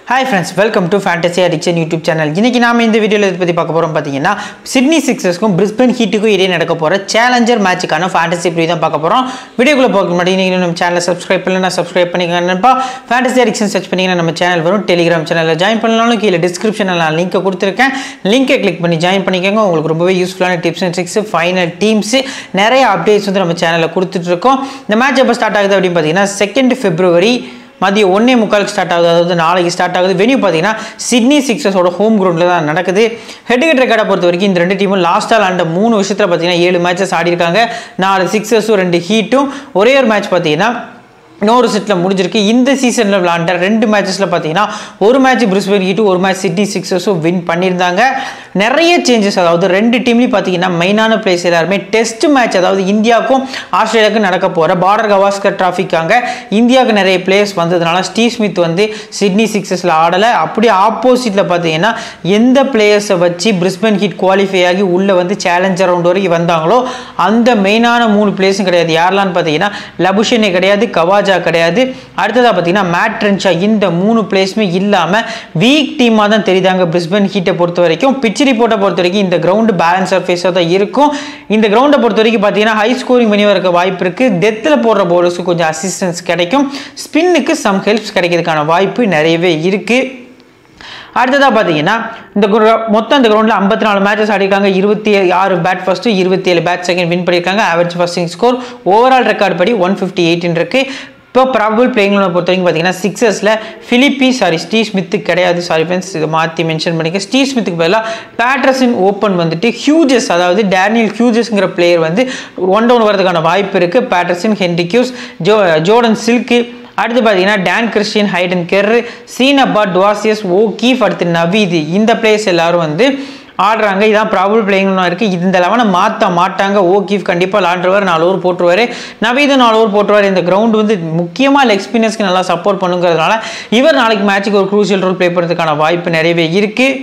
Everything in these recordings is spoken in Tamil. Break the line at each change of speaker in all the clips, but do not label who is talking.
hi friends welcome to fantasy addiction YouTube channel இன்னைக்கு நாம இந்த வீடியோவில் இதை பற்றி பார்க்க போகிறோம் பார்த்தீங்கன்னா சிட்னி சிக்ஸர்ஸ்க்கும் பிரிஸ்பன் ஹீட்டுக்கும் இடையே நடக்க போகிற சேலஞ்சர் மேட்சுக்கான ஃபேண்டசி ப்ரீ தான் பார்க்க போகிறோம் வீடியோக்குள்ள போக முன்னாடி நீங்கள் நம்ம சேனலை சப்ஸ்கிரைப் பண்ணலாம் சப்ஸ்கிரைப் பண்ணிக்கணும்ப்பா ஃபேண்டசி அடிக்ஷன் சர்ச் பண்ணிங்கன்னா நம்ம சேனல் வரும் டெலிகிராம் சேனலில் ஜாயின் பண்ணாலும் கீழே டிஸ்கிரிப்ஷனில் நான் லிங்கை கொடுத்துருக்கேன் லிங்கை கிளிக் பண்ணி ஜாயின் பண்ணிக்கோங்க உங்களுக்கு ரொம்பவே யூஸ்ஃபுல்லான tips and tricks final teams நிறைய அப்டேட்ஸ் வந்து நம்ம சேனலில் கொடுத்துட்ருக்கோம் இந்த மேட்ச் எப்போ ஸ்டார்ட் ஆகுது அப்படின்னு பார்த்தீங்கன்னா செகண்ட் பிப்ரவரி மதியம் ஒன்றே முக்காலுக்கு ஸ்டார்ட் ஆகுது அதாவது நாளைக்கு ஸ்டார்ட் ஆகுது வெனியூ பார்த்தீங்கன்னா சிட்னி சிக்ஸர்ஸோட ஹோம் கிரவுண்டில் தான் நடக்குது ஹெட் ஹெட் ரெக்கார்டை பொறுத்த வரைக்கும் இந்த ரெண்டு டீமும் லாஸ்ட்டாக விளாண்ட மூணு வருஷத்தில் பார்த்தீங்கன்னா ஏழு மேட்சஸ் ஆடிருக்காங்க நாலு சிக்ஸர்ஸும் ரெண்டு ஹீட்டும் ஒரே ஒரு மேட்ச் பார்த்தீங்கன்னா இன்னொரு செட்டில் முடிஞ்சிருக்கு இந்த சீசனில் விளாண்ட ரெண்டு மேட்சஸில் பார்த்தீங்கன்னா ஒரு மேட்ச் பிரிஸ்பன் ஹீட்டும் ஒரு மேட்ச் சிட்னி சிக்ஸர்ஸும் வின் பண்ணியிருந்தாங்க நிறைய சேஞ்சஸ் அதாவது ரெண்டு டீம்லேயும் பார்த்தீங்கன்னா மெயினான பிளேஸ் எல்லாருமே டெஸ்ட் மேட்ச் அதாவது இந்தியாவுக்கும் ஆஸ்திரேலியாவுக்கும் நடக்க போகிற பார்டர் கவாஸ்கர் டிராஃபிக்காங்க இந்தியாவுக்கு நிறைய பிளேயர்ஸ் வந்ததுனால ஸ்டீவ் ஸ்மித் வந்து சிட்னி சிக்ஸஸில் ஆடலை அப்படியே ஆப்போசிட்டில் பார்த்தீங்கன்னா எந்த பிளேயர்ஸை வச்சு பிரிஸ்பன் ஹீட் குவாலிஃபை ஆகி உள்ளே வந்து சேலஞ்சர் ரவுண்ட் வரைக்கும் வந்தாங்களோ அந்த மெயினான மூணு பிளேஸும் கிடையாது யாரெல்லாம் பார்த்தீங்கன்னா லபுஷனே கிடையாது கவாஜ் ராஜா கிடையாது அடுத்ததாக பார்த்தீங்கன்னா மேட் ட்ரென்ச்சா இந்த மூணு பிளேஸுமே இல்லாமல் வீக் டீமாக தான் தெரியுதாங்க பிரிஸ்பன் ஹீட்டை பொறுத்த வரைக்கும் பிச் ரிப்போர்ட்டை பொறுத்த வரைக்கும் இந்த கிரவுண்டு பேலன்ஸ் சர்ஃபேஸாக தான் இருக்கும் இந்த கிரவுண்டை பொறுத்த வரைக்கும் பார்த்தீங்கன்னா ஹை ஸ்கோரிங் பண்ணி இருக்க வாய்ப்பு இருக்குது டெத்தில் போடுற போலர்ஸுக்கு கொஞ்சம் அசிஸ்டன்ஸ் கிடைக்கும் ஸ்பின்னுக்கு சம் ஹெல்ப்ஸ் கிடைக்கிறதுக்கான வாய்ப்பு நிறையவே இருக்குது அடுத்ததாக பார்த்தீங்கன்னா இந்த மொத்தம் இந்த கிரௌண்டில் ஐம்பத்தி நாலு மேட்சஸ் ஆடிருக்காங்க இருபத்தி ஆறு பேட் ஃபஸ்ட்டு இருபத்தி ஏழு பேட் செகண்ட் வின் பண்ணியிருக்காங்க average first innings score overall record படி ஒன் ஃபிஃப்டி எயிட்டின் இருக்குது இப்போ ப்ராபபிள் பிளேயிங் பொறுத்த வரைக்கும் பார்த்தீங்கன்னா சிக்ஸஸில் ஃபிலிப்பி சாரி ஸ்டீவ் ஸ்மித்து கிடையாது சாரி ஃப்ரெண்ட்ஸ் இதை மாற்றி மென்ஷன் பண்ணிக்க ஸ்டீவ் ஸ்மித்துக்கு பதிலாக பேட்ரசன் ஓப்பன் வந்துட்டு ஹியூஜஸ் அதாவது டேனியல் ஹியூஜஸ்ங்கிற பிளேயர் வந்து ஒன் டவுன் வரதுக்கான வாய்ப்பு இருக்குது Patterson Henriques Jo Jordan Silk அடுத்து பார்த்தீங்கன்னா Dan Christian Hayden Kerr Sean Abbott Dwarshuis O'Keefe அடுத்து நவீது இந்த பிளேயர்ஸ் எல்லாரும் வந்து ஆடுறாங்க இதான் ப்ராபபிள் பிளேயிங்லாம் இருக்குது இந்த லெவனை மாற்ற மாட்டாங்க ஓ கீஃப் கண்டிப்பாக லாண்டுருவார் நாலு ஓவர் போட்டுருவார் நவீது நாலு ஓவர் போட்டுருவார் இந்த கிரவுண்ட் வந்து முக்கியமாக லெக் ஸ்பின்னர்ஸ்க்கு நல்லா சப்போர்ட் பண்ணுங்கிறதுனால இவர் நாளைக்கு மேட்ச்சுக்கு ஒரு க்ரூசியல் ரோல் ப்ளே பண்ணுறதுக்கான வாய்ப்பு நிறையவே இருக்குது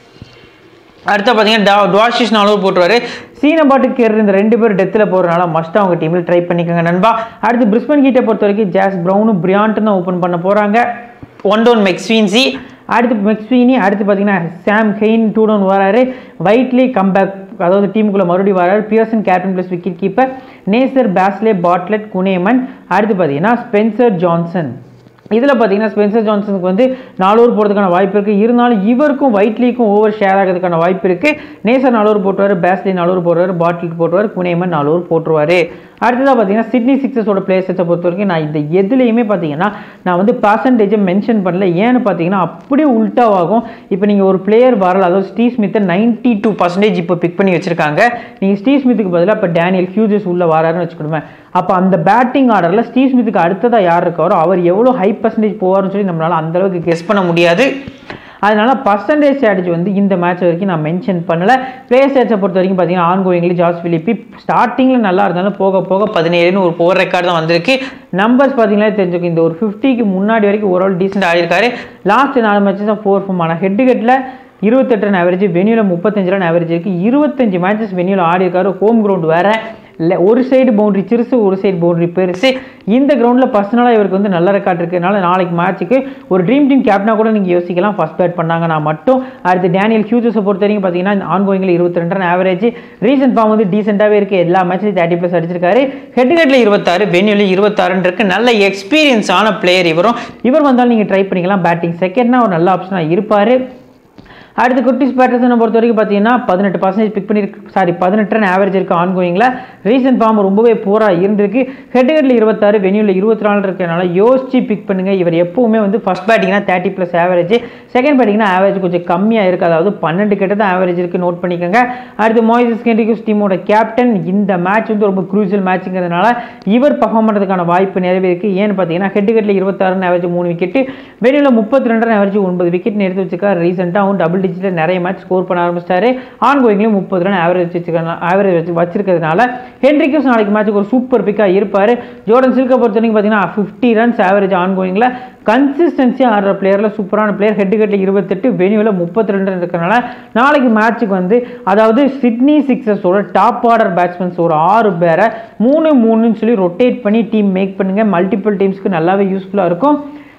அடுத்த பார்த்தீங்கன்னா டா டுவாஷிஸ் நாலு ஓவர் போட்டுருவார் சீனபாட்டு கேர் இந்த ரெண்டு பேர் டெத்தில் போகிறனால மஸ்ட் அவங்க டீமில் ட்ரை பண்ணிக்கோங்க நண்பா அடுத்து பிரிஸ்பன் கீட்டை பொறுத்த வரைக்கும் ஜாஸ் ப்ரௌனும் பிரியான்ட்டு தான் ஓப்பன் பண்ண போகிறாங்க ஒன் டவுன் மெக்ஸ்வீன்சி அடுத்து மெக்ஸ்வீனி அடுத்து பார்த்தீங்கன்னா சாம் ஹெயின் டூ டவுன் வராரு வைட்லி கம்பேக் அதாவது டீமுக்குள்ளே மறுபடியும் வராரு Pearson captain plus wicket keeper Neser Bazley பாட்லெட் குனேமன் அடுத்து பார்த்தீங்கன்னா ஸ்பென்சர் ஜான்சன் இதில் பார்த்தீங்கன்னா ஸ்பென்சர் ஜான்சனுக்கு வந்து நாலு ஓவர் போகிறதுக்கான வாய்ப்பு இருக்குது இருந்தாலும் இவருக்கும் ஒயிட்லிக்கும் ஓவர் ஷேர் ஆகிறதுக்கான வாய்ப்பு இருக்குது நேசர் நாலு ஓவர் போட்டுருவார் பேஸ்லி நாலு ஓவர் போடுவார் பாட்டிலுக்கு போட்டுருவார் குனேமன் நாலு ஓவர் போட்டுருவார் அடுத்ததாக பார்த்தீங்கன்னா சிட்னி சிக்ஸஸோட பிளேயர்ஸை பொறுத்த வரைக்கும் நான் இந்த எதுலேயுமே பார்த்தீங்கன்னா நான் வந்து பர்சன்டேஜை மென்ஷன் பண்ணல ஏன்னு பார்த்தீங்கன்னா அப்படியே உல்ட்டாவாகும் இப்போ நீங்கள் ஒரு பிளேயர் வரல அதாவது ஸ்டீவ் ஸ்மித்தை நைன்ட்டி டூ பர்சன்டேஜ் இப்போ பிக் பண்ணி வச்சிருக்காங்க நீங்கள் ஸ்டீவ் ஸ்மித்துக்கு பதிலாக இப்போ டேனியல் ஹியூஜஸ் உள்ள வராருன்னு வச்சுக்கணுமே அப்போ அந்த பேட்டிங் ஆர்டரில் ஸ்டீவ் ஸ்மித்துக்கு அடுத்ததாக யார் இருக்காரோ அவர் எவ்வளோ ஹை பர்சன்டேஜ் போவார்னு சொல்லி நம்மளால் அந்தளவுக்கு கெஸ் பண்ண முடியாது அதனால பர்சன்டேஜ் ஸ்ட்ராட்டஜி வந்து இந்த மேட்ச் வரைக்கும் நான் மென்ஷன் பண்ணலை பிளே ஸ்டேட்ஸை பொறுத்த வரைக்கும் பார்த்தீங்கன்னா ஆன் கோயிங்லி ஜாஸ் பிலிப்பி ஸ்டார்டிங்கில் நல்லா இருந்தாலும் போக போக பதினேழுன்னு ஒரு போர் ரெக்கார்டு தான் வந்திருக்கு நம்பர்ஸ் பார்த்தீங்கன்னா தெரிஞ்சுக்கும் இந்த ஒரு ஃபிஃப்டிக்கு முன்னாடி வரைக்கும் ஓரளவு டீசென்ட் ஆகிருக்காரு லாஸ்ட் நாலு மேட்சஸ் தான் ஃபோர் ஃபார்ம் ஆனால் ஹெட் ஹெட்டில் இருபத்தெட்டு ரன் ஆவரேஜ் வெனியூவில் முப்பத்தஞ்சு ரன் ஆவரேஜ் இருக்குது இருபத்தஞ்சு மேட்சஸ் வெனியூவில் ஆடி இருக்காரு ஹோம் கிரவுண்ட் வேறு இல்லை ஒரு சைடு பவுண்டரி சிறுசு ஒரு சைடு பவுண்டரி பெருசு இந்த கிரவுண்டில் பர்சனலாக இவருக்கு வந்து நல்ல ரெக்கார்ட் இருக்கிறதுனால நாளைக்கு மேட்ச்சுக்கு ஒரு ட்ரீம் டீம் கேப்டனாக கூட நீங்கள் யோசிக்கலாம் ஃபஸ்ட் பேட் பண்ணாங்கன்னா மட்டும் அடுத்து டேனியல் ஹியூஜஸை பொறுத்த வரைக்கும் பார்த்தீங்கன்னா ஆன் கோயிங்கில் இருபத்தி ரெண்டு ரன் ஆவரேஜ் ரீசன்ட் ஃபார்ம் வந்து டீசெண்டாகவே இருக்குது எல்லா மேட்ச்லையும் தேர்ட்டி ப்ளஸ் அடிச்சிருக்காரு ஹெட் ஹெட்டில் இருபத்தாறு வென்யூவில் இருபத்தாறுன்னு இருக்குது நல்ல எக்ஸ்பீரியன்ஸான பிளேயர் இவரும் இவர் வந்தாலும் நீங்கள் ட்ரை பண்ணிக்கலாம் பேட்டிங் செகண்ட்னா ஒரு நல்ல ஆப்ஷனாக இருப்பார் அடுத்து குட்டிஸ் பேட்டர்ஸனை பொறுத்த வரைக்கும் பார்த்தீங்கன்னா பதினெட்டு பர்சன்டேஜ் பிக் பண்ணியிருக்கு சாரி பதினெட்டு ரன் ஆவரேஜ் இருக்குது ஆன் கோயிங்கில் ரீசன்ட் ஃபார்ம் ரொம்பவே போராக இருந்திருக்கு ஹெட் ஹெட்டில் இருபத்தாறு வெனியூவில் இருபத்தி நாலு இருக்கிறனால யோசிச்சு பிக் பண்ணுங்கள் இவர் எப்பவுமே வந்து ஃபஸ்ட் பேட்டிங்னா தேர்ட்டி ப்ளஸ் ஆவரேஜ் செகண்ட் பேட்டிங்னா ஆவரேஜ் கொஞ்சம் கம்மியாக இருக்குது அதாவது பன்னெண்டு கிட்ட தான் ஆவரேஜ் இருக்குது நோட் பண்ணிக்கோங்க அடுத்து மோயிசஸ் கென்ரிகூஸ் டீமோட கேப்டன் இந்த மேட்ச் வந்து ரொம்ப க்ரூசியல் மேட்சுங்கிறதுனால இவர் பர்ஃபார்ம் பண்ணுறதுக்கான வாய்ப்பு நிறையவே இருக்குது ஏன்னு பார்த்தீங்கன்னா ஹெட் ஹெட்டில் இருபத்தாறு ஆவரேஜ் மூணு விக்கெட்டு வெனியூவில் முப்பத்தி ரெண்டு ரன் ஆவரேஜ் ஒன்பது விக்கெட் எடுத்து வச்சிருக்காரு ரீசெண்டாகவும் டபுள் டிஜிட்டில் நிறைய மேட்ச் ஸ்கோர் பண்ண ஆரம்பிச்சிட்டாரு ஆன் கோயிங்லேயும் முப்பது ரன் ஆவரேஜ் வச்சிருக்க ஆவரேஜ் வச்சு வச்சிருக்கிறதுனால ஹென்ரிகஸ் நாளைக்கு மேட்ச்சுக்கு ஒரு சூப்பர் பிக்காக இருப்பார் ஜோர்டன் சில்கை பொறுத்த வரைக்கும் பார்த்தீங்கன்னா ஃபிஃப்டி ரன்ஸ் ஆவரேஜ் ஆன் கோயிங்கில் கன்சிஸ்டன்சியாக ஆடுற பிளேயரில் சூப்பரான பிளேயர் ஹெட் ஹெட்டில் இருபத்தெட்டு வெனியூவில் முப்பத்தி ரெண்டு இருக்கிறனால நாளைக்கு மேட்ச்சுக்கு வந்து அதாவது சிட்னி சிக்ஸர்ஸோட டாப் ஆர்டர் பேட்ஸ்மேன்ஸ் ஒரு ஆறு பேரை மூணு மூணுன்னு சொல்லி ரொட்டேட் பண்ணி டீம் மேக் பண்ணுங்கள் மல்டிபிள் டீம்ஸ்க்கு நல்லாவே யூஸ்ஃபுல்லாக இருக்கும்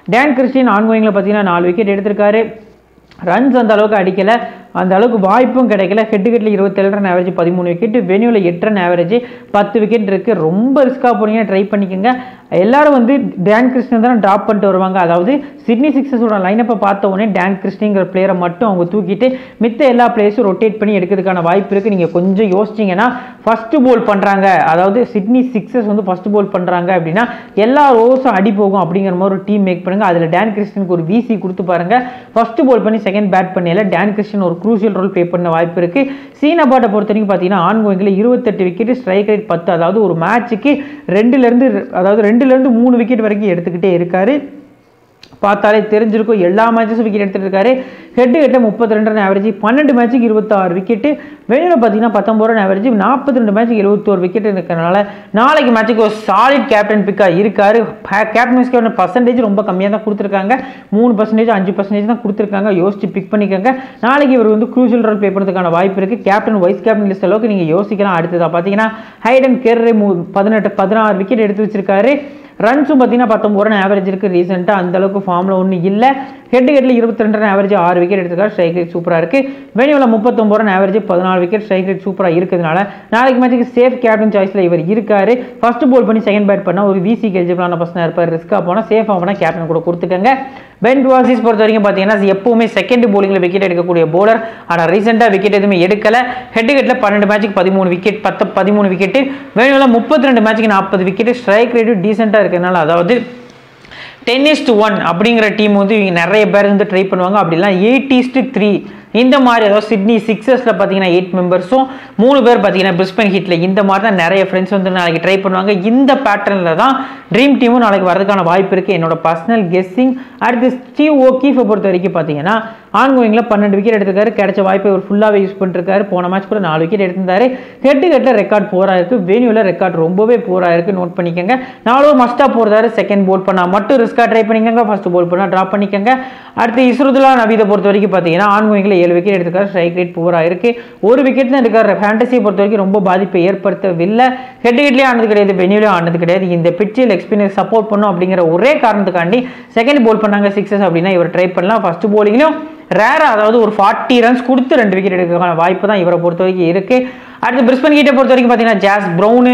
டேன் கிறிஸ்டின் ஆன்கோயிங்கில் பார்த்தீங்கன்னா நாலு விக்கெட் எடுத்திருக்காரு ரன்ஸ் அந்த அளவுக்கு அடிக்கல அந்த அளவுக்கு வாய்ப்பும் கிடைக்கல ஹெட் விக்கெட்டில் இருபத்தேழு ரன் ஆவரேஜ் பதிமூணு விக்கெட் வெனியூவில் எட்டு ரன் ஆவரேஜ் பத்து விக்கெட் இருக்குது ரொம்ப ரிஸ்க்காக போனீங்க ட்ரை பண்ணிக்கோங்க எல்லாரும் வந்து டேன் கிறிஸ்டின் தான் ட்ராப் பண்ணிட்டு வருவாங்க அதாவது சிட்னி சிக்ஸஸோட லைனப்பை பார்த்த உடனே டேன் கிறிஸ்டிங்கிற பிளேயரை மட்டும் அவங்க தூக்கிட்டு மித்த எல்லா பிளேயர்ஸும் ரொட்டேட் பண்ணி எடுக்கிறதுக்கான வாய்ப்பு இருக்குது நீங்கள் கொஞ்சம் யோசிச்சிங்கன்னா ஃபஸ்ட்டு போல் பண்ணுறாங்க அதாவது சிட்னி சிக்ஸஸ் வந்து ஃபஸ்ட்டு போல் பண்ணுறாங்க அப்படின்னா எல்லா ஓவர்ஸும் அடி போகும் அப்படிங்கிற மாதிரி ஒரு டீம் மேக் பண்ணுங்கள் அதில் டேன் கிறிஸ்டினுக்கு ஒரு விசி கொடுத்து பாருங்கள் ஃபஸ்ட்டு போல் பண்ணி செகண்ட் பேட் பண்ணல டேன் கிறிஸ்டின் ஒரு குரூசியல் ரோல் ப்ளே பண்ண வாய்ப்பு இருக்குது சீனா பாட்டை பொறுத்த வரைக்கும் பார்த்தீங்கன்னா ஆன் கோயிங்கில் இருபத்தெட்டு விக்கெட் ஸ்ட்ரைக் ரேட் பத்து அதாவது ஒரு மேட்ச்சுக்கு ரெண்டுலேருந்து அதாவது ரெண்டுலேருந்து மூணு விக்கெட் வரைக்கும் எடுத்துக்கிட்டே இருக்காரு பார்த்தாலே தெரிஞ்சிருக்கும் எல்லா மேட்சஸும் விக்கெட் எடுத்துட்டு இருக்காரு ஹெட் ஹெட்டில் முப்பத்தி ரெண்டு ரன் ஆவரேஜ் பன்னெண்டு மேட்ச்சுக்கு இருபத்தாறு விக்கெட்டு வெளியில் பார்த்தீங்கன்னா பத்தொம்பது ரன் ஆவரேஜ் நாற்பத்தி ரெண்டு மேட்ச்சுக்கு எழுபத்தோரு விக்கெட் இருக்கிறனால நாளைக்கு மேட்ச்சுக்கு ஒரு சாலிட் கேப்டன் பிக்காக இருக்காரு கேப்டன் பர்சன்டேஜ் ரொம்ப கம்மியாக தான் கொடுத்துருக்காங்க மூணு பர்சன்டேஜ் அஞ்சு பர்சன்டேஜ் தான் கொடுத்துருக்காங்க யோசிச்சு பிக் பண்ணிக்கோங்க நாளைக்கு இவர் வந்து க்ரூசியல் ரோல் ப்ளே பண்ணுறதுக்கான வாய்ப்பு இருக்குது கேப்டன் வைஸ் கேப்டன் லிஸ்ட் அளவுக்கு நீங்கள் யோசிக்கலாம் அடுத்ததாக பார்த்தீங்கன்னா ஹைடன் கெர்ரே மூ பதினெட்டு பதினாறு விக்கெட் எடுத்து வச்சிருக்காரு ரன்ஸும் பார்த்தீங்கன்னா பத்தொம்பது ரன் ஆவரேஜ் இருக்குது ரீசெண்டாக அந்தளவுக்கு ஃபார்மில் ஒன்றும் இல்லை ஹெட் ஹெட்டில் இருபத்தி ரெண்டு ரன் ஆவரேஜ் ஆறு விக்கெட் எடுத்துக்காரு ஸ்ட்ரைக் ரேட் சூப்பராக இருக்குது வெனியூவில் முப்பத்தொம்பது ரன் ஆவரேஜ் பதினாலு விக்கெட் ஸ்ட்ரைக் ரேட் சூப்பராக இருக்கிறதுனால நாளைக்கு மேட்ச்சுக்கு சேஃப் கேப்டன் சாய்ஸில் இவர் இருக்காரு ஃபர்ஸ்ட் போல் பண்ணி செகண்ட் பேட் பண்ணால் ஒரு விசிக்கு எலிஜிபிளான பர்சனாக இருப்பார் ரிஸ்க்காக போனால் சேஃபாக போனால் கேப்டன் கூட கொடுத்துக்கங்க பென் டுவாசிஸ் பொறுத்த வரைக்கும் பார்த்தீங்கன்னா எப்பவுமே செகண்ட் போலிங்கில் விக்கெட் எடுக்கக்கூடிய போலர் ஆனால் ரீசெண்டாக விக்கெட் எதுவுமே எடுக்கல ஹெட் ஹெட்டில் பன்னெண்டு மேட்ச்சுக்கு பதிமூணு விக்கெட் பத்து பதிமூணு விக்கெட்டு வேணும்ல முப்பத்தி ரெண்டு மேட்ச்சுக்கு நாற்பது விக்கெட் ஸ்ட்ரைக் ரேட்டு டீசெண்டாக இருக்கிறதுனால அதாவது டென்னிஸ்ட் ஒன் அப்படிங்கிற டீம் வந்து இவங்க நிறைய பேர் வந்து ட்ரை பண்ணுவாங்க அப்படிலாம் எயிட்டிஸ்ட் த்ரீ இந்த மாதிரி அதாவது சிட்னி சிக்ஸஸில் பார்த்தீங்கன்னா எயிட் மெம்பர்ஸும் மூணு பேர் பார்த்தீங்கன்னா பிரிஸ்பன் ஹீட்டில் இந்த மாதிரி தான் நிறைய ஃப்ரெண்ட்ஸ் வந்து நாளைக்கு ட்ரை பண்ணுவாங்க இந்த பேட்டர்னில் தான் ட்ரீம் டீமும் நாளைக்கு வரதுக்கான வாய்ப்பு இருக்குது என்னோட பர்சனல் கெஸ்ஸிங் அடுத்து ஸ்டீவ் ஓகீஃபை பொறுத்த வரைக்கும் பார்த்தீங்கன்னா ஆன்கோயிங்கில் பன்னெண்டு விக்கெட் எடுத்திருக்காரு கிடைச்ச வாய்ப்பை ஒரு ஃபுல்லாகவே யூஸ் பண்ணிருக்காரு போன மேட்ச் கூட நாலு விக்கெட் எடுத்திருந்தாரு ஹெட்டு ஹெட்டில் ரெக்கார்ட் போராக இருக்குது வெனியூவில் ரெக்கார்ட் ரொம்பவே போராக இருக்குது நோட் பண்ணிக்கோங்க நாலும் மஸ்ட்டாக போகிறதாரு செகண்ட் போல் பண்ணால் மட்டும் ரிஸ்க்காக ட்ரை பண்ணிக்கோங்க ஃபஸ்ட் போல் பண்ணால் ட்ராப் பண்ணிக்கோங்க அடுத்து இஸ்ருதுல்லா நவீதை பொறுத்த வரைக்கும் பார்த்தீங்கன்னா ஆன்கோயிங்கில் ஏழு விக்கெட் எடுத்திருக்காரு ஸ்ட்ரைக் ரேட் போராக இருக்குது ஒரு விக்கெட் தான் எடுக்காரு ஃபேண்டசியை பொறுத்த வரைக்கும் ரொம்ப பாதிப்பை ஏற்படுத்தவில்லை ஹெட் ஹெட்லேயும் ஆனது கிடையாது வெனியூலையும் ஆனது கிடையாது இந்த பிச்சில் எக்ஸ்பீரியன்ஸ் சப்போர்ட் பண்ணும் அப்படிங்கிற ஒரே காரணத்துக்காண்டி செகண்ட் போல் பண்ணாங்க சிக்ஸஸ் அப்படின்னா இவர் ட்ரை பண்ணலாம் ஃபர்ஸ்ட் போலிங்லையும் ரேராக அதாவது ஒரு ஃபார்ட்டி ரன்ஸ் கொடுத்து ரெண்டு விக்கெட் எடுக்கிறதுக்கான வாய்ப்பு தான் இவரை பொறுத்த வரைக்கும் இருக்குது அடுத்து பிரிஸ்பன் கிட்டே பொறுத்த வரைக்கும் பார்த்தீங்கன்னா ஜாஸ் ப்ரௌனு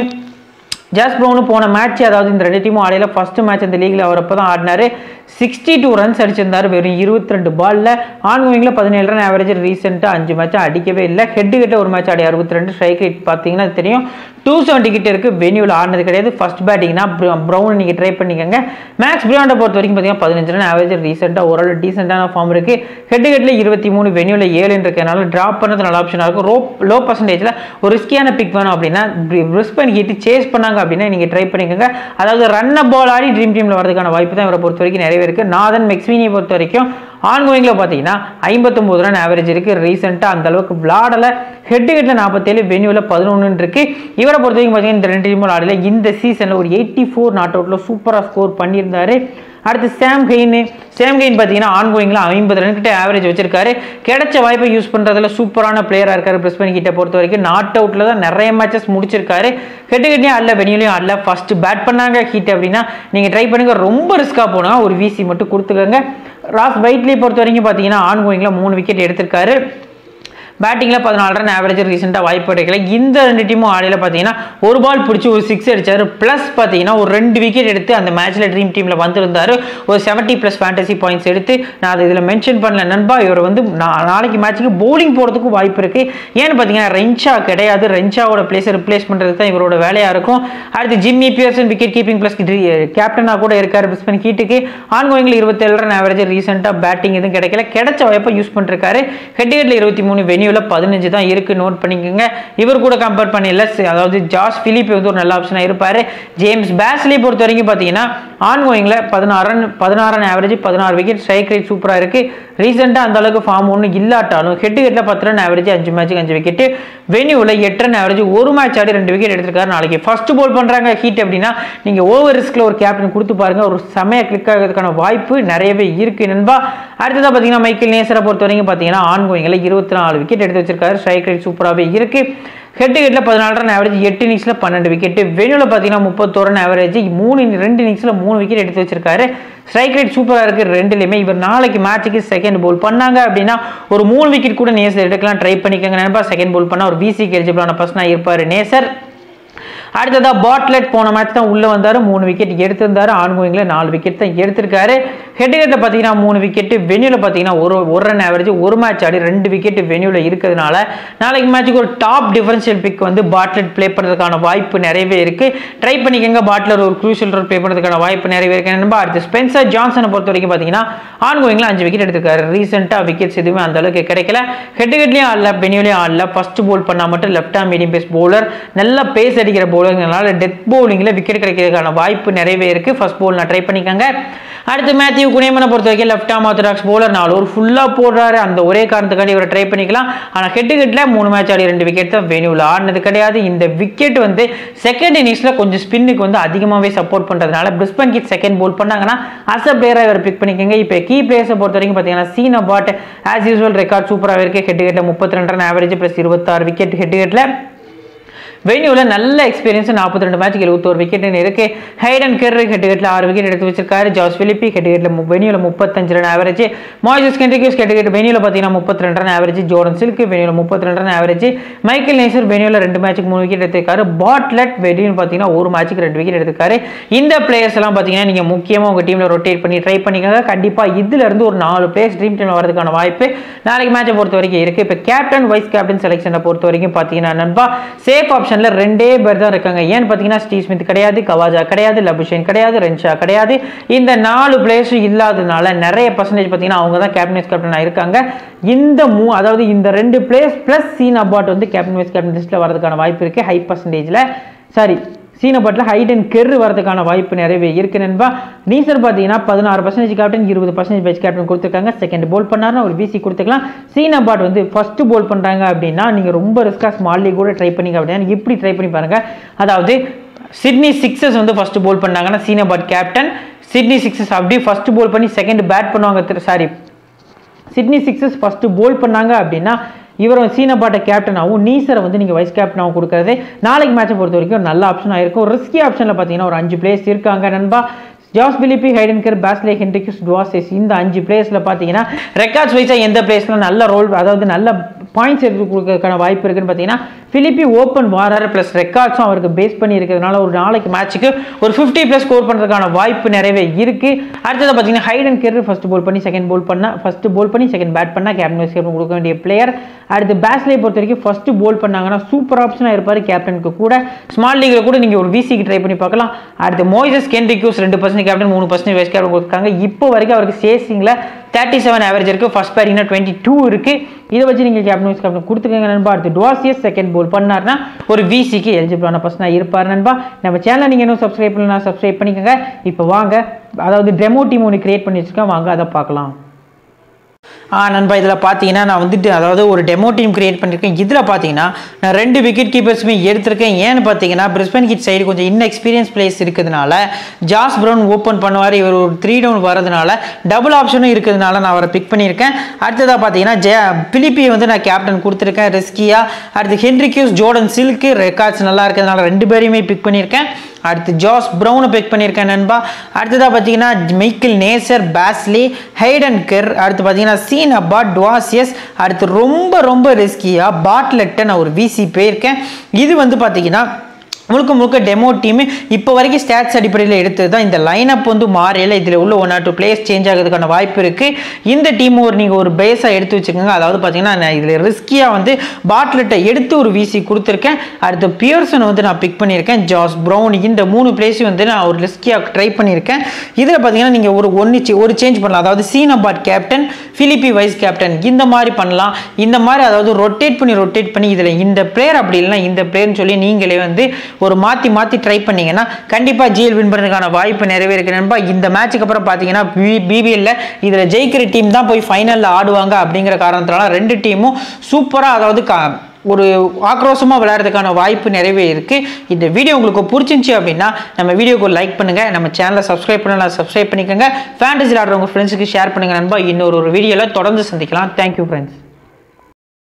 ஜாஸ் ப்ரௌனு போன மேட்ச் அதாவது இந்த ரெண்டு டீமும் ஆடையில ஃபர்ஸ்ட் மேட்ச் இந்த லீக்ல அவர் அப்போ தான் ஆடினாரு சிக்ஸ்டி டூ ரன்ஸ் அடிச்சிருந்தாரு வெறும் இருபத்தி ரெண்டு பாலில் ஆன்கோயிங்கில் பதினேழு ரன் ஆவரேஜ் ரீசெண்டாக அஞ்சு மேட்ச் அடிக்கவே இல்லை ஹெட்டு கிட்ட ஒரு மேட்ச் ஆடி அறுபத்தி ரெண்டு ஸ்ட்ரைக் ரேட் பார்த்தீங்கன்னா அது தெரியும் டூ செவன்ட்டி கிட்ட இருக்குது வெனியூவில் ஆடினது கிடையாது ஃபர்ஸ்ட் பேட்டிங்னா ப்ரௌன் நீங்கள் ட்ரை பண்ணிக்கோங்க மேக்ஸ் பிரியாண்டை பொறுத்த வரைக்கும் பார்த்தீங்கன்னா பதினஞ்சு ரன் ஆவரேஜ் ரீசெண்டாக ஓரளவு டீசெண்டான ஃபார்ம் இருக்குது ஹெட் ஹெட்டில் இருபத்தி மூணு வெனியூவில் ஏழுன்னு இருக்கனால ட்ராப் பண்ணது நல்ல ஆப்ஷனாக இருக்கும் ரோ லோ பர்சன்டேஜில் ஒரு ரிஸ்கியான பிக் வேணும் அப்படின்னா பிரிஸ்பன் ஹீட்டு சேஸ் பண்ணாங்க அப்படின்னா நீங்கள் ட்ரை பண்ணிக்கோங்க அதாவது ரன்ன பால் ஆடி ட்ரீம் டீமில் வரதுக்கான வாய்ப்பு தான் இவரை பொறுத்த வரைக்கும் நிறையவே இருக்குது நாதன் மெக்ஸ்வீனியை பொறுத்த வரைக்கும் ஆன்கோயிங்கில் பார்த்தீங்கன்னா ஐம்பத்தொம்போது ரன் ஆவரேஜ் இருக்குது ரீசெண்டாக அந்த அளவுக்கு விளாடலை ஹெட் ஹெட்டில் நாற்பத்தேழு வெனியூவில் பதினொன்று இருக்குது இவரை பொறுத்த வரைக்கும் பார்த்தீங்கன்னா இந்த ரெண்டு டீமும் ஆடல இந்த சீசனில் ஒரு எயிட்டி ஃபோர் நாட் அவுட்டில் சூப்பராக ஸ்கோர் பண்ணியிருந்தாரு அடுத்து சாம் கெயின் சாம் கெயின் பார்த்தீங்கன்னா ஆன்கோயிங்கில் ஐம்பது ரன் கிட்ட ஆவரேஜ் வச்சிருக்காரு கிடைச்ச வாய்ப்பை யூஸ் பண்ணுறதுல சூப்பரான பிளேயராக இருக்காரு பிரிஸ்பன் கிட்ட பொறுத்த வரைக்கும் நாட் அவுட்டில் தான் நிறைய மேட்சஸ் முடிச்சிருக்காரு ஹெட் ஹெட்லையும் ஆடல வெனியூலையும் ஆடல ஃபர்ஸ்ட் பேட் பண்ணாங்க ஹீட் அப்படின்னா நீங்கள் ட்ரை பண்ணுங்க ரொம்ப ரிஸ்க்காக போனால் ஒரு விசி மட்டும் கொடுத்துக்கோங்க ராஸ் வைட்லி பொறுத்த வரைக்கும் பார்த்தீங்கன்னா ஆன்கோயிங்கில் மூணு விக்கெட் எடுத்திருக்காரு பேட்டிங்கில் பதினாலு ரன் ஆவரேஜ் ரீசெண்டாக வாய்ப்பு கிடைக்கல இந்த ரெண்டு டீமும் ஆடையில் பார்த்தீங்கன்னா ஒரு பால் பிடிச்சி ஒரு சிக்ஸ் அடிச்சாரு ப்ளஸ் பார்த்தீங்கன்னா ஒரு ரெண்டு விக்கெட் எடுத்து அந்த மேட்ச்சில் ட்ரீம் டீமில் வந்திருந்தாரு ஒரு செவன்ட்டி ப்ளஸ் ஃபேண்டசி பாயிண்ட்ஸ் எடுத்து நான் அதை இதில் மென்ஷன் பண்ணல நண்பா இவர் வந்து நா- நாளைக்கு மேட்ச்சுக்கு பவுலிங் போகிறதுக்கும் வாய்ப்பு இருக்குது ஏன்னு பார்த்தீங்கன்னா ரெஞ்சா கிடையாது ரெஞ்சாவோட பிளேஸை ரிப்ளேஸ் பண்ணுறது தான் இவரோட வேலையாக இருக்கும் அடுத்து Jimmy Pearson wicket keeping plus கேப்டனாக கூட இருக்கார் பிஸ்பன் ஹீட்டுக்கு ஆன்கோயிங்கில் இருபத்தேழு ரன் ஆவரேஜ் ரீசெண்டாக பேட்டிங் எதுவும் கிடைக்கல கிடைச்ச வாய்ப்பை யூஸ் பண்ணிருக்காரு ஹெட் ஹெட்டில் இருபத்தி மூணு வெனியூவில் பதினஞ்சு தான் இருக்குது நோட் பண்ணிக்கோங்க இவர் கூட கம்பேர் பண்ணல சி- அதாவது ஜாஸ் பிலிப் வந்து ஒரு நல்ல ஆப்ஷனாக இருப்பார் ஜேம்ஸ் பேஸ்லி பொறுத்த வரைக்கும் பார்த்தீங்கன்னா ஆன்கோயிங்கில் பதினாறு ரன் பதினாறு ரன் ஆவரேஜ் பதினாறு விக்கெட் ஸ்ட்ரைக் ரேட் சூப்பராக இருக்குது ரீசெண்டாக அந்த அளவுக்கு ஃபார்ம் ஒன்றும் இல்லாட்டாலும் ஹெட் ஹெட்டில் பத்து ரன் ஆவரேஜ் அஞ்சு மேட்ச்சுக்கு அஞ்சு விக்கெட்டு வெனியூவில் எட்டு ரன் ஆவரேஜ் ஒரு மேட்ச் ஆடி ரெண்டு விக்கெட் எடுத்திருக்காரு நாளைக்கு ஃபர்ஸ்ட் போல் பண்ணுறாங்க ஹீட் அப்படின்னா நீங்கள் ஓவர் ரிஸ்கில் ஒரு கேப்டன் கொடுத்து பாருங்க ஒரு செமையாக கிளிக் ஆகிறதுக்கான வாய்ப்பு நிறையவே இருக்குது நண்பா அடுத்ததாக பார்த்தீங்கன்னா மைக்கேல் நேசரை பொறுத்த வரைக்கும் பார்த்தீங்கன்னா ஆன்கோயிங்கில் இருபத்தி நாலு விக்கெட் விக்கெட் எடுத்து வச்சிருக்காரு ஸ்ட்ரைக் ரேட் சூப்பராகவே இருக்கு ஹெட் ஹெட்டில் பதினாலு ரன் ஆவரேஜ் எட்டு இன்னிங்ஸில் பன்னெண்டு விக்கெட் வெனியூவில் பார்த்தீங்கன்னா முப்பத்தோரு ரன் ஆவரேஜ் மூணு ரெண்டு இன்னிங்ஸில் மூணு விக்கெட் எடுத்து வச்சிருக்காரு ஸ்ட்ரைக் ரேட் சூப்பராக இருக்குது ரெண்டுலையுமே இவர் நாளைக்கு மேட்ச்சுக்கு செகண்ட் போல் பண்ணாங்க அப்படின்னா ஒரு மூணு விக்கெட் கூட நேசர் எடுக்கலாம் ட்ரை பண்ணிக்கோங்க நினைப்பா செகண்ட் போல் பண்ணால் ஒரு பிசிக்கு எலிஜிபிளான பர்சனாக இருப்பார் நேசர் அடுத்ததாக பாட்லெட் போன மேட்ச் தான் உள்ளே வந்தார் மூணு விக்கெட் எடுத்திருந்தார் ஆன்கோயிங்கில் நாலு விக்கெட் தான் எடுத்திருக்காரு ஹெட் ஹெட்டில் பார்த்தீங்கன்னா மூணு விக்கெட்டு வெனியூவில் பார்த்தீங்கன்னா ஒரு ஒரு ரன் ஆவரேஜ் ஒரு மேட்ச் ஆடி ரெண்டு விக்கெட் வெனியூவில் இருக்கிறதுனால நாளைக்கு மேட்ச்சுக்கு ஒரு டாப் டிஃபரன்ஷியல் பிக் வந்து பாட்லெட் ப்ளே பண்ணுறதுக்கான வாய்ப்பு நிறையவே இருக்குது ட்ரை பண்ணிக்கோங்க பாட்லர் ஒரு க்ரூஷியல் ரோல் ப்ளே பண்ணுறதுக்கான வாய்ப்பு நிறையவே இருக்கு நண்பா அடுத்து ஸ்பென்சர் ஜான்சனை பொறுத்த வரைக்கும் பார்த்தீங்கன்னா ஆன்கோயிங்கில் அஞ்சு விக்கெட் எடுத்திருக்காரு ரீசெண்டாக விக்கெட்ஸ் எதுவுமே அந்த அளவுக்கு கிடைக்கல ஹெட் ஹெட்லேயும் ஆடல வெனியூலையும் ஆடல ஃபர்ஸ்ட் போல் பண்ணால் மட்டும் left arm medium pace bowler நல்லா பேஸ் அடிக்கிற பவுலர்னால டெத் பவுலிங்கில் விக்கெட் கிடைக்கிறதுக்கான வாய்ப்பு நிறையவே இருக்குது ஃபர்ஸ்ட் போல் நான் ட்ரை பண்ணிக்கோங்க அடுத்து மேத்யூ குனியமனை பொறுத்த வரைக்கும் லெஃப்ட் ஆம் ஆர்த்தடாக்ஸ் போலர் நாலு ஒரு ஃபுல்லாக போடுறாரு அந்த ஒரே காரணத்துக்காண்டி இவரை ட்ரை பண்ணிக்கலாம் ஆனால் ஹெட்டு ஹெட்டில் மூணு மேட்ச் ஆடி ரெண்டு விக்கெட் தான் வெனியூவில் ஆடினது கிடையாது இந்த விக்கெட் வந்து செகண்ட் இன்னிங்ஸில் கொஞ்சம் ஸ்பின்னுக்கு வந்து அதிகமாகவே சப்போர்ட் பண்ணுறதுனால பிரிஸ்பன் கிட் செகண்ட் போல் பண்ணாங்கன்னா அஸ் அ பிளேயராக இவர் பிக் பண்ணிக்கோங்க இப்போ கீ பிளேயர்ஸை பொறுத்த வரைக்கும் பார்த்தீங்கன்னா Sean Abbott as usual record சூப்பராக இருக்குது ஹெட் ஹெட்டில் முப்பத்தி ரெண்டு ரன் ஆவரேஜ் ப்ளஸ் இருபத்தாறு விக்கெட் ஹெட் ஹெட்டில் வெனியூவில் நல்ல எக்ஸ்பீரியன்ஸ் நாற்பத்தி ரெண்டு மேட்ச்க்கு எழுபத்தோரு விக்கெட்னு இருக்கு ஹைடன் கெர் ஹெட் ஹெட்டில் ஆறு விக்கெட் எடுத்து வச்சிருக்காரு ஜாஸ் பிலிப்பி ஹெட் ஹெட்டில் வெனியூவில் முப்பத்தஞ்சு run average Moises Henriques head head வெனியூவில் பார்த்தீங்கன்னா முப்பத்தி ரெண்டு ரன் ஆவரேஜ் ஜோரன் சில்க் வெனியூவில் முப்பத்தி ரெண்டு ரன் ஆவரேஜ் மைக்கேல் நேசர் வெனியூவில் ரெண்டு மேட்ச்சுக்கு மூணு விக்கெட் எடுத்திருக்காரு பாட்லெட் வெனியூன்னு பார்த்தீங்கன்னா ஒரு மேட்ச்சுக்கு ரெண்டு விக்கெட் எடுத்திருக்காரு இந்த பிளேயர்ஸ் எல்லாம் பார்த்தீங்கன்னா நீங்கள் முக்கியமாக உங்கள் டீமில் ரொட்டேட் பண்ணி ட்ரை பண்ணிக்கோங்க கண்டிப்பாக இதுல இருந்து ஒரு நாலு பிளேயர்ஸ் ட்ரீம் டீமில் வரதுக்கான வாய்ப்பு நாளைக்கு மேட்சை பொறுத்த வரைக்கும் இருக்குது இப்போ கேப்டன் வைஸ் கேப்டன் செலெக்ஷனை பொறுத்த வரைக்கும் பார்த்தீங்கன்னா நண்பா சேஃப் ஆப்ஷனில் ரெண்டே பேர் தான் இருக்காங்க ஏன்னு பார்த்தீங்கன்னா ஸ்டீவ் ஸ்மித் கிடையாது கவாஜா கிடையாது லபுஷேன் கிடையாது ரென்ஷா கிடையாது இந்த நாலு பிளேயர்ஸும் இல்லாததுனால நிறைய பர்சன்டேஜ் பார்த்தீங்கன்னா அவங்க தான் கேப்டன் வைஸ் கேப்டனாக இருக்காங்க இந்த மூ அதாவது இந்த ரெண்டு பிளேயர்ஸ் ப்ளஸ் சீன் அபாட் வந்து கேப்டன் வைஸ் கேப்டன் லிஸ்ட்டில் வரதுக்கான வாய்ப்பு இருக்குது ஹை பர்சன்டேஜில் சாரி சீனப்பட்டில் ஹைட் அண்ட் கெரு வரதுக்கான வாய்ப்பு நிறையவே இருக்கு நண்பா நீசர் பார்த்தீங்கன்னா பதினாறு பர்சன்டேஜ் கேப்டன் இருபது பர்சன்டேஜ் வைஸ் கேப்டன் கொடுத்துருக்காங்க செகண்ட் போல் பண்ணாருன்னா ஒரு பிசி கொடுத்துக்கலாம் சீனபாட் வந்து ஃபர்ஸ்ட் போல் பண்ணுறாங்க அப்படின்னா நீங்கள் ரொம்ப ரிஸ்காக ஸ்மால்லி கூட ட்ரை பண்ணிங்க அப்படின்னா இப்படி ட்ரை பண்ணி பாருங்கள் அதாவது சிட்னி சிக்ஸஸ் வந்து ஃபர்ஸ்ட் போல் பண்ணாங்கன்னா சீனபாட் கேப்டன் சிட்னி சிக்ஸஸ் அப்படியே ஃபர்ஸ்ட் போல் பண்ணி செகண்ட் பேட் பண்ணுவாங்க sorry Sydney Sixers first bowl பண்ணாங்க அப்படின்னா இவரை சீனப்பாட்ட கேப்டனாகவும் நீசரை வந்து நீங்கள் வைஸ் கேப்டனாகவும் கொடுக்குறது நாளைக்கு மேட்சை பொறுத்த வரைக்கும் ஒரு நல்ல ஆப்ஷனாக இருக்கும் ரிஸ்கி ஆப்ஷனில் பார்த்தீங்கன்னா ஒரு அஞ்சு பிளேயர்ஸ் இருக்காங்க நண்பா ஜாஸ் பிலிப்பி ஹைடன்கர் பேஸ்லே ஹென்ரிக்ஸ் டுவாசஸ் இந்த அஞ்சு பிளேயர்ஸில் பார்த்தீங்கன்னா ரெக்கார்ட்ஸ் வைஸாக எந்த பிளேயர்ஸ்லாம் நல்ல ரோல் அதாவது நல்ல பாயிண்ட்ஸ் எடுத்து கொடுக்கறதுக்கான வாய்ப்பு இருக்குன்னு பார்த்தீங்கன்னா பிலிப்பி ஓப்பன் வாராரு ப்ளஸ் ரெக்கார்ட்ஸும் அவருக்கு பேஸ் பண்ணி இருக்கிறதுனால ஒரு நாளைக்கு மேட்ச்சுக்கு ஒரு ஃபிஃப்டி ப்ளஸ் ஸ்கோர் பண்ணுறதுக்கான வாய்ப்பு நிறையவே இருக்குது அடுத்தது பார்த்தீங்கன்னா ஹைடன் கெர் ஃபர்ஸ்ட் போல் பண்ணி செகண்ட் போல் பண்ணால் ஃபர்ஸ்ட் போல் பண்ணி செகண்ட் பேட் பண்ணால் கேப்டன் வைஸ் கேப்டன் கொடுக்க வேண்டிய பிளேயர் அடுத்து பேஸ்லே பொறுத்த வரைக்கும் ஃபர்ஸ்ட் போல் பண்ணாங்கன்னா சூப்பர் ஆப்ஷனாக இருப்பார் கேப்டனுக்கு கூட ஸ்மால் லீகில் கூட நீங்கள் ஒரு விசிக்கு ட்ரை பண்ணி பார்க்கலாம் அடுத்து மோய்சஸ் கென்ரிக்யூஸ் ரெண்டு பர்சன்ட் கேப்டன் மூணு பர்சன்ட் வைஸ் கேப்டன் கொடுத்துருக்காங்க இப்போ வரைக்கும் அவருக்கு சேசிங்கில் தேர்ட்டி செவன் ஆவரேஜ் இருக்குது ஃபர்ஸ்ட் பேட்டிங்னா டுவெண்ட்டி டூ இருக்குது இதை வச்சு நீங்கள் கேப்டன் வைஸ் கேப்டன் கொடுத்துக்கங்க நண்பா அடுத்து டுவாசியஸ் செகண்ட் போல் பண்ணார்னா ஒரு விசிக்கு எலிஜிபிளான பர்சனாக இருப்பார் நண்பா நம்ம சேனலை நீங்கள் இன்னும் சப்ஸ்கிரைப் பண்ணலாம் சப்ஸ்கிரைப் பண்ணிக்கோங்க இப்போ வாங்க அதாவது டெமோ டீம் ஒன்று கிரியேட் பண்ணி வச்சுருக்கேன் வாங்க அதை பார்க்கலாம் ஆ நண்பா இதில் பார்த்தீங்கன்னா நான் வந்துட்டு அதாவது ஒரு டெமோ டீம் கிரியேட் பண்ணியிருக்கேன் இதில் பார்த்தீங்கன்னா நான் ரெண்டு விக்கெட் கீப்பர்ஸுமே எடுத்திருக்கேன் ஏன்னு பார்த்தீங்கன்னா பிரிஸ்பன் கிட் சைடு கொஞ்சம் இன்எக்ஸ்பீரியன்ஸ் பிளேஸ் இருக்கிறதுனால ஜாஸ் ப்ரௌன் ஓப்பன் பண்ணுவார் இவர் ஒரு த்ரீ டவுன் வரதுனால டபுள் ஆப்ஷனும் இருக்கிறதுனால நான் அவரை பிக் பண்ணியிருக்கேன் அடுத்ததாக பார்த்தீங்கன்னா ஜெய பிலிப்பியை வந்து நான் கேப்டன் கொடுத்துருக்கேன் ரிஸ்கியாக அடுத்து ஹென்ரிக்யூஸ் ஜோர்டன் சில்க்கு ரெக்கார்ட்ஸ் நல்லா இருக்கிறதுனால ரெண்டு பேரையுமே பிக் பண்ணியிருக்கேன் அடுத்து ஜாஸ் ப்ரௌனை பிக் பண்ணியிருக்கேன் நண்பா அடுத்ததாக பார்த்தீங்கன்னா மைக்கிள் நேசர் பேஸ்லி ஹைடன் கெர் அடுத்து பார்த்தீங்கன்னா சீன் அப்பா டுவாசியஸ் அடுத்து ரொம்ப ரொம்ப ரிஸ்கியாக பாட்லெட்டை நான் ஒரு விசி போயிருக்கேன் இது வந்து பார்த்தீங்கன்னா முழுக்க முழுக்க டெமோ டீமு இப்போ வரைக்கும் ஸ்டாட்ஸ் அடிப்படையில் எடுத்தது தான் இந்த லைனப் வந்து மாறையில் இதில் உள்ள one or two players change ஆகிறதுக்கான வாய்ப்பு இருக்குது இந்த டீம் ஒரு நீங்கள் ஒரு பேஸாக எடுத்து வச்சுக்கோங்க அதாவது பார்த்தீங்கன்னா நான் இதில் ரிஸ்கியாக வந்து பாட்லெட்டை எடுத்து ஒரு விசி கொடுத்துருக்கேன் அடுத்து பியர்சனை வந்து நான் பிக் பண்ணியிருக்கேன் ஜாஸ் ப்ரௌன் இந்த மூணு பிளேஸையும் வந்து நான் ஒரு ரிஸ்கியாக ட்ரை பண்ணியிருக்கேன் இதில் பார்த்தீங்கன்னா நீங்கள் ஒரு ஒன்று ஒரு சேஞ்ச் பண்ணலாம் அதாவது Sean Abbott captain Philippe vice captain இந்த மாதிரி பண்ணலாம் இந்த மாதிரி அதாவது ரொட்டேட் பண்ணி ரொட்டேட் பண்ணி இதில் இந்த பிளேயர் அப்படி இல்லைனா இந்த பிளேயர்னு சொல்லி நீங்களே வந்து ஒரு மாற்றி மாற்றி ட்ரை பண்ணீங்கன்னா கண்டிப்பாக ஜிஎல் வின் பண்ணுறதுக்கான வாய்ப்பு நிறையவே இருக்கு நண்பா இந்த மேட்ச்சுக்கு அப்புறம் பார்த்தீங்கன்னா பிபிஎல்ல இதில் ஜெயிக்கிற டீம் தான் போய் ஃபைனலில் ஆடுவாங்க அப்படிங்கிற காரணத்தினால ரெண்டு டீமும் சூப்பராக அதாவது கா ஒரு ஆக்ரோஷமாக விளையாடுறதுக்கான வாய்ப்பு நிறையவே இருக்குது இந்த வீடியோ உங்களுக்கு பிடிச்சிருந்துச்சி அப்படின்னா நம்ம வீடியோக்கு லைக் பண்ணுங்கள் நம்ம சேனலை சப்ஸ்கிரைப் பண்ணலாம் சப்ஸ்கிரைப் பண்ணிக்கோங்க ஃபேண்டசி ஆடுறவங்க ஃப்ரெண்ட்ஸுக்கு ஷேர் பண்ணுங்கள் நண்பா இன்னொரு ஒரு வீடியோவில் தொடர்ந்து சந்திக்கலாம் தேங்க்யூ ஃப்ரெண்ட்ஸ்